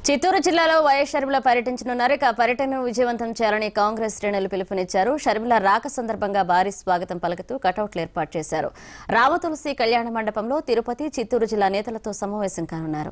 చిత్తూరు జిల్లాలో వైఎస్ షర్మిల పర్యటించనున్నారు ఇక పర్యటనను విజయవంతం చేయాలని కాంగ్రెస్ శ్రేణులు పిలుపునిచ్చారు షర్మిల రాక సందర్భంగా భారీ స్వాగతం పలుకుతూ కటౌట్లు ఏర్పాటు చేశారు రామతులసి కళ్యాణ మండపంలో తిరుపతి చిత్తూరు జిల్లా నేతలతో సమావేశం కానున్నారు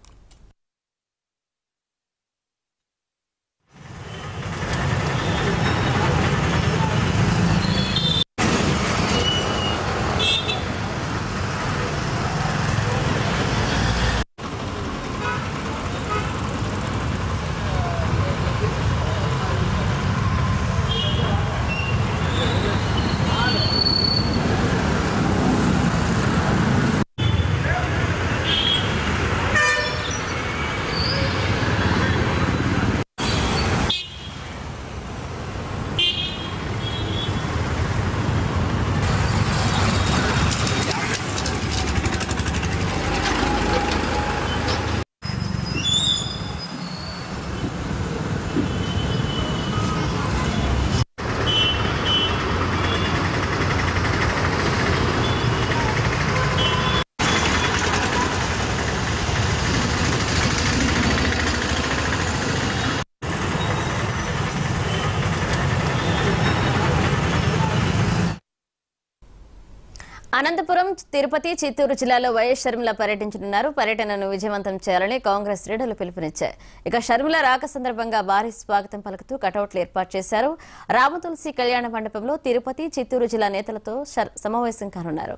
అనంతపురం తిరుపతి చిత్తూరు జిల్లాలో వైఎస్ షర్మిల పర్యటించనున్నారు పర్యటనను విజయవంతం చేయాలని కాంగ్రెస్ శ్రేణులు పిలుపునిచ్చాయి ఇక షర్మిల రాక సందర్భంగా భారీ స్వాగతం పలుకుతూ కటౌట్లు ఏర్పాటు చేశారు రామతులసి కళ్యాణ మండపంలో తిరుపతి చిత్తూరు జిల్లా నేతలతో షర్- సమావేశం కానున్నారు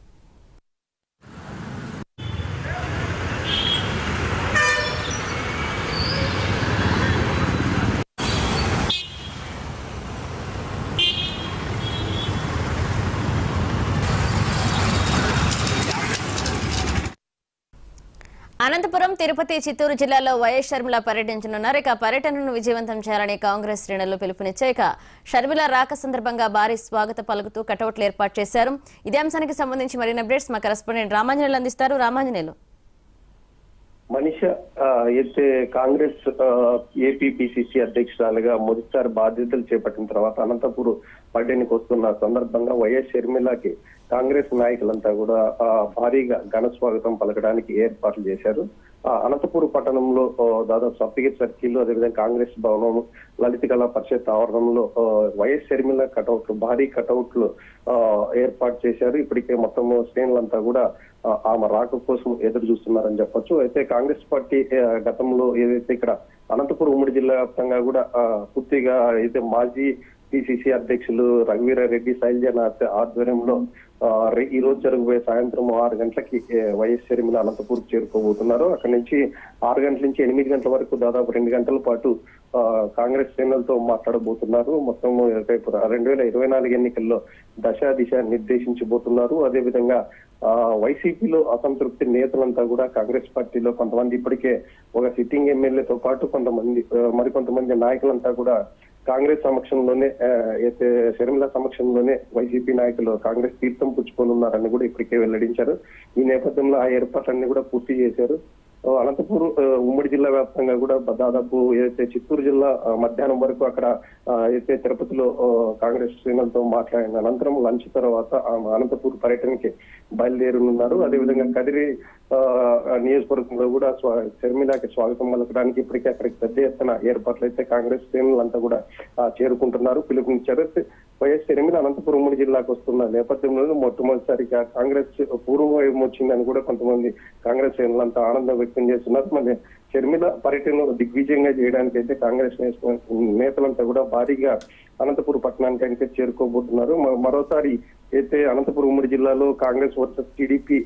అనంతపురం తిరుపతి చిత్తూరు జిల్లాలో వైఎస్ షర్మిల పర్యటించనున్నారు ఇక పర్యటనను విజయవంతం చేయాలని కాంగ్రెస్ శ్రేణులు పిలుపునిచ్చాయి ఇక షర్మిల రాక సందర్భంగా భారీ స్వాగత పలుకుతూ కటౌట్లు ఏర్పాటు చేశారు ఇదే అంశానికి సంబంధించి మరిన్ని అప్డేట్స్ మా కరెస్పాండెంట్ రామాంజనేయులు అందిస్తారు రామాంజనేయులు మనిష ఆ, అయితే కాంగ్రెస్ ఏపీపీసీసీ అధ్యక్షురాలుగా మొదటిసారి బాధ్యతలు చేపట్టిన తర్వాత అనంతపూర్ పర్యటనకు వస్తున్న సందర్భంగా వైఎస్ షర్మిలకి కాంగ్రెస్ నాయకులంతా కూడా ఆ, భారీగా ఘన స్వాగతం పలకడానికి ఏర్పాట్లు చేశారు ఆ, అనంతపూర్ పట్టణంలో ఆ, దాదాపు సప్తగిరి సర్కిల్ అదేవిధంగా కాంగ్రెస్ భవనం లలిత కళా పరిషత్ ఆవరణంలో ఆ, వైఎస్ షర్మిల కటౌట్లు భారీ కటౌట్లు ఆ, ఏర్పాటు చేశారు ఇప్పటికే మొత్తం శ్రేణులంతా కూడా ఆ, ఆమె రాక కోసం ఎదురు చూస్తున్నారని చెప్పొచ్చు అయితే కాంగ్రెస్ పార్టీ ఆ, గతంలో ఏదైతే ఇక్కడ అనంతపురం ఉమ్మడి జిల్లా వ్యాప్తంగా కూడా ఆ, పూర్తిగా అయితే మాజీ పిసిసి అధ్యక్షులు రఘువీరారెడ్డి శైలజనాథ్ ఆధ్వర్యంలో ఆ, రే- ఈ రోజు జరగబోయే సాయంత్రం ఆరు గంటలకి ఏ, వైఎస్ షర్మిల అనంతపూర్ చేరుకోబోతున్నారు అక్కడి నుంచి ఆరు గంటల నుంచి ఎనిమిది గంటల వరకు దాదాపు రెండు గంటల పాటు ఆ, కాంగ్రెస్ శ్రేణులతో మాట్లాడబోతున్నారు మొత్తం రేపు రెండు వేల ఇరవై నాలుగు ఎన్నికల్లో దశ దిశ నిర్దేశించబోతున్నారు అదేవిధంగా ఆ, వైసీపీలో అసంతృప్తి నేతలంతా కూడా కాంగ్రెస్ పార్టీలో కొంతమంది ఇప్పటికే ఒక సిట్టింగ్ ఎమ్మెల్యేతో పాటు కొంతమంది ఆ, మరికొంతమంది నాయకులంతా కూడా కాంగ్రెస్ సమక్షంలోనే ఆ, అయితే షర్మిల సమక్షంలోనే వైసీపీ నాయకులు కాంగ్రెస్ తీర్థం పుచ్చుకోనున్నారని కూడా ఇప్పటికే వెల్లడించారు ఈ నేపథ్యంలో ఆ ఏర్పాట్లన్నీ కూడా పూర్తి చేశారు ఆ, అనంతపూర్ ఆ, ఉమ్మడి జిల్లా వ్యాప్తంగా కూడా బ- దాదాపు ఏదైతే చిత్తూరు జిల్లా ఆ, మధ్యాహ్నం వరకు అక్కడ ఆ, అయితే తిరుపతిలో ఆ, కాంగ్రెస్ శ్రేణులతో మాట్లాడిన అనంతరం లంచ్ తర్వాత ఆమె అనంతపూర్ పర్యటనకి బయలుదేరనున్నారు అదేవిధంగా కదిరి ఆ, నియోజకవర్గంలో కూడా స్వా- షర్మిలాకి స్వాగతం పలకడానికి ఇప్పటికే అక్కడికి పెద్ద ఎత్తున ఏర్పాట్లు అయితే కాంగ్రెస్ శ్రేణులంతా కూడా ఆ, చేరుకుంటున్నారు పిలుపునిచ్చారు అయితే వైఎస్ షర్మిల అనంతపురం ఉమ్మడి జిల్లాకు వస్తున్న నేపథ్యంలో మొట్టమొదటిసారిగా కాంగ్రెస్ పూర్వం వచ్చిందని కూడా కొంతమంది కాంగ్రెస్ శ్రేణులంతా ఆనందం వ్యక్తం చేస్తున్నారు మరి షర్మిల పర్యటన దిగ్విజయంగా చేయడానికి అయితే కాంగ్రెస్ నేత- నేతలంతా కూడా భారీగా అనంతపురం పట్టణానికి అయితే చేరుకోబోతున్నారు మ- మరోసారి అయితే అనంతపురం ఉమ్మడి జిల్లాలో కాంగ్రెస్ వర్సెస్ టీడీపీ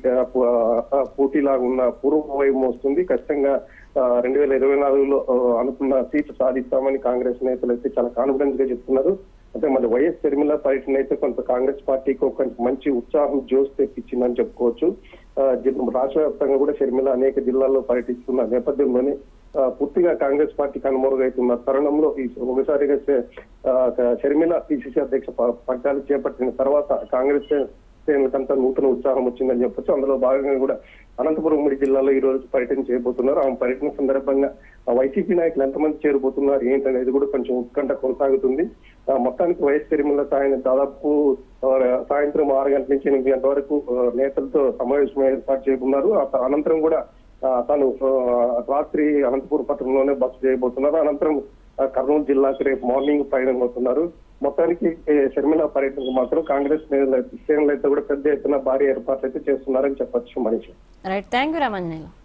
పోటీలాగా ఉన్న పూర్వ వైపు వస్తుంది ఖచ్చితంగా రెండు వేల ఇరవై నాలుగులో ఆ, అనుకున్న సీట్లు సాధిస్తామని కాంగ్రెస్ నేతలు అయితే చాలా కాన్ఫిడెన్స్ గా చెప్తున్నారు అంటే మరి వైఎస్ షర్మిల పర్యటన అయితే కొంత కాంగ్రెస్ పార్టీకి ఒక మంచి ఉత్సాహం జోస్ తెప్పించిందని చెప్పుకోవచ్చు ఆ, జిల్లా- రాష్ట్ర వ్యాప్తంగా కూడా షర్మిల అనేక జిల్లాల్లో పర్యటిస్తున్న నేపథ్యంలోనే ఆ, పూర్తిగా కాంగ్రెస్ పార్టీకి అనుమరుగైతున్న తరుణంలో ఈ ఒకసారిగా ష- ఆ, షర్మిల పిసిసి అధ్యక్ష ప- పగ్గాలు చేపట్టిన తర్వాత కాంగ్రెస్ శ్రేణులకంతా నూతన ఉత్సాహం వచ్చిందని చెప్పొచ్చు అందులో భాగంగా కూడా అనంతపురం ఉమ్మడి జిల్లాలో ఈ రోజు పర్యటన చేయబోతున్నారు ఆమె పర్యటన సందర్భంగా ఆ వైసీపీ నాయకులు ఎంతమంది చేరబోతున్నారు ఏంటనేది కూడా కొంచెం ఉత్కంఠ కొనసాగుతుంది ఆ, మొత్తానికి వైఎస్ తిరుమల సాయం దాదాపు ఆ, సాయంత్రం ఆరు గంటల నుంచి ఎనిమిది గంటల వరకు ఆ, నేతలతో సమావేశం ఏర్పాటు చేయనున్నారు ఆ అనంతరం కూడా ఆ, తను ఆ, రాత్రి అనంతపురం పట్టణంలోనే బస చేయబోతున్నారు అనంతరం ఆ, కర్నూలు జిల్లాకు రేపు మార్నింగ్ పయనం అవుతున్నారు మొత్తానికి ఏ, షర్మిల పర్యటనకు మాత్రం కాంగ్రెస్ శ్రేణులు అయితే కూడా పెద్ద ఎత్తున భారీ ఏర్పాట్లు అయితే చేస్తున్నారని చెప్పొచ్చు మనిషి రైట్ థ్యాంక్ యూ రామాంజనేయులు